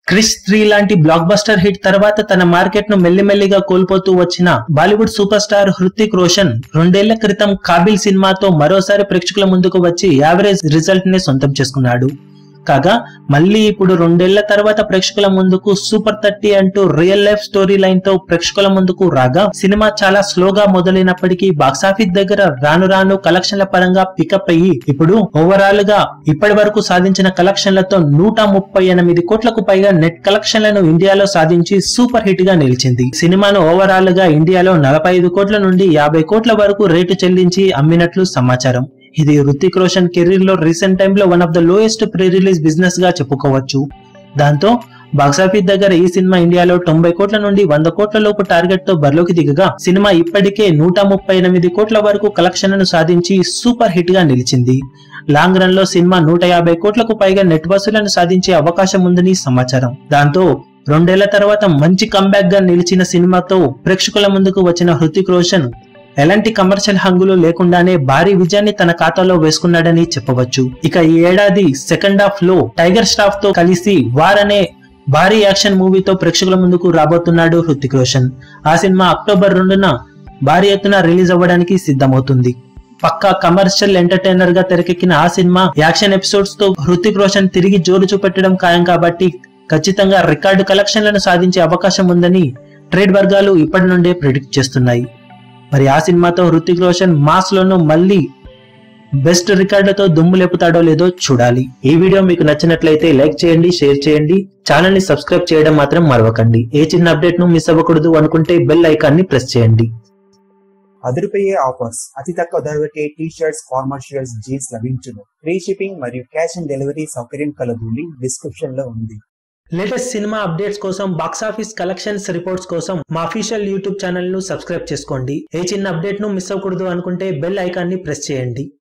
Krish three లాంటి blockbuster hit తర్వాత తన మార్కెట్ ను మెల్లిమెల్లిగా కోల్పోతూ వచ్చిన బాలీవుడ్ సూపర్ స్టార్ హృతిక్ రోషన్ రెండేళ్ల క్రితం కాబిల్ సినిమాతో మరోసారి ప్రేక్షకుల ముందుకు వచ్చి యావరేజ్ రిజల్ట్ ని సొంతం చేసుకున్నాడు కాగా మళ్ళీ ఇప్పుడు రెండేళ్ల తర్వాత ప్రేక్షకుల ముందుకు సూపర్ థర్టీ అంటూ రియల్ లైఫ్ స్టోరీ లైన్ తో ప్రేక్షకుల ముందుకు రాగా సినిమా చాలా స్లోగా మొదలైనప్పటికీ బాక్సాఫీస్ దగ్గర రాను రాను కలెక్షన్ల పరంగా పికప్ అయ్యి ఇప్పుడు ఓవరాల్ గా ఇప్పటి వరకు సాధించిన కలెక్షన్లతో నూట ముప్పై ఎనిమిది కోట్లకు పైగా నెట్ కలెక్షన్లను ఇండియాలో సాధించి సూపర్ హిట్ గా నిలిచింది సినిమాను ఓవరాల్ గా ఇండియాలో నలభై ఐదు కోట్ల నుండి యాభై కోట్ల వరకు రేటు చెల్లించి అమ్మినట్లు సమాచారం ఇది రుతిక్ రోషన్ కెరీర్ లో రీసెంట్ టైమ్ లో one of the lowest pre release business గా చెప్పుకోవచ్చు దాంతో బాక్సాఫీస్ దగ్గర ఈ సినిమా ఇండియాలో తొంభై కోట్ల నుండి వంద కోట్ల లోపు టార్గెట్ తో బరిలోకి దిగగా సినిమా ఇప్పటికే నూట ముప్పై ఎనిమిది కోట్ల వరకు కలెక్షన్లను సాధించి సూపర్ హిట్ గా నిలిచింది లాంగ్ రన్ లో సినిమా నూట యాభై కోట్లకు పైగా నెట్ వసూలను సాధించే అవకాశం ఉందని సమాచారం దాంతో రెండేళ్ల తర్వాత మంచి కంబ్యాక్ గా నిలిచిన సినిమాతో ప్రేక్షకుల ముందుకు వచ్చిన హృతిక్ రోషన్ ఎలాంటి కమర్షియల్ హంగులు లేకుండానే భారీ విజయాన్ని తన ఖాతాలో వేసుకున్నాడని చెప్పవచ్చు ఇక ఈ ఏడాది సెకండ్ హాఫ్ లో టైగర్ స్టాఫ్ తో కలిసి వార్ అనే భారీ యాక్షన్ మూవీతో ప్రేక్షకుల ముందుకు రాబోతున్నాడు హృతిక్ రోషన్ ఆ సినిమా అక్టోబర్ రెండున భారీ ఎత్తున రిలీజ్ అవ్వడానికి సిద్ధమవుతుంది పక్కా కమర్షియల్ ఎంటర్టైనర్ గా తెరకెక్కిన ఆ సినిమా యాక్షన్ ఎపిసోడ్స్ తో హృతిక్ రోషన్ తిరిగి జోరు చూపెట్టడం ఖాయం కాబట్టి ఖచ్చితంగా రికార్డు కలెక్షన్లను సాధించే అవకాశం ఉందని ట్రేడ్ వర్గాలు ఇప్పటి నుండే ప్రిడిక్ట్ చేస్తున్నాయి మరి ఆ సినిమాతో హృతిక్ రోషన్ మాస్ లోను మళ్ళీ బెస్ట్ రికార్డులతో దుమ్ము లేపుతాడో లేదో చూడాలి ఈ వీడియో మీకు నచ్చినట్లయితే లైక్ చేయండి షేర్ చేయండి ఛానల్ ని సబ్స్క్రైబ్ చేయడం మాత్రం మరవకండి ఏ చిన్న అప్డేట్ ను మిస్ అవ్వకూడదు అనుకుంటే బెల్ ఐకాన్ ని ప్రెస్ చేయండి అదిరిపోయే ఆఫర్స్ అతి తక్కువ ధరకే T shirts formal shirts jeans లభించును ఫ్రీ షిప్పింగ్ మరియు క్యాష్ ఆన్ డెలివరీ సౌకర్యం కలదు లింక్ డిస్క్రిప్షన్ లో ఉంది లేటెస్ట్ సినిమా అప్డేట్స్ కోసం బాక్సాఫీస్ కలెక్షన్స్ రిపోర్ట్స్ కోసం మా అఫీషియల్ యూట్యూబ్ ఛానల్ ను సబ్స్క్రైబ్ చేసుకోండి ఏ చిన్న అప్డేట్ ను మిస్ అవ్వకూడదు అనుకుంటే బెల్ ఐకాన్ ని ప్రెస్ చేయండి